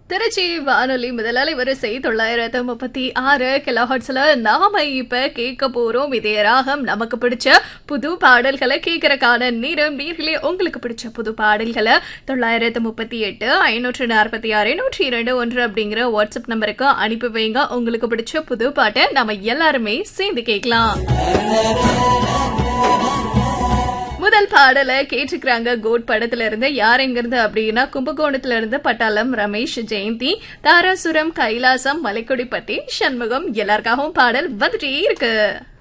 திருச்சி வானொலி முதலாளி வரிசை தொள்ளாயிரத்து முப்பத்தி ஆறு கிலோஹர்ட்ஸ்ல நாம இப்ப கேட்க போறோம் இதே ராகம் நமக்கு பிடிச்ச புது பாடல்களை கேட்கறக்கான நேரம் நீர்களே உங்களுக்கு பிடிச்ச புது பாடல்களை தொள்ளாயிரத்து முப்பத்தி எட்டு ஐநூற்று நாற்பத்தி ஆறு நூற்றி இரண்டு ஒன்று அப்படிங்கிற வாட்ஸ்அப் நம்பருக்கு அனுப்பி வைங்க உங்களுக்கு பிடிச்ச புது பாட்டை நம்ம எல்லாருமே சேர்ந்து கேட்கலாம் முதல் பாடலை கேட்டுக்கிறாங்க கோட் படத்துல இருந்து யார் எங்க இருந்து அப்படின்னா கும்பகோணத்துல இருந்து பட்டாளம் ரமேஷ் ஜெயந்தி தாராசுரம் கைலாசம் மலைக்கொடிப்பட்டி சண்முகம் எல்லாருக்காகவும் பாடல் வந்துட்டே இருக்கு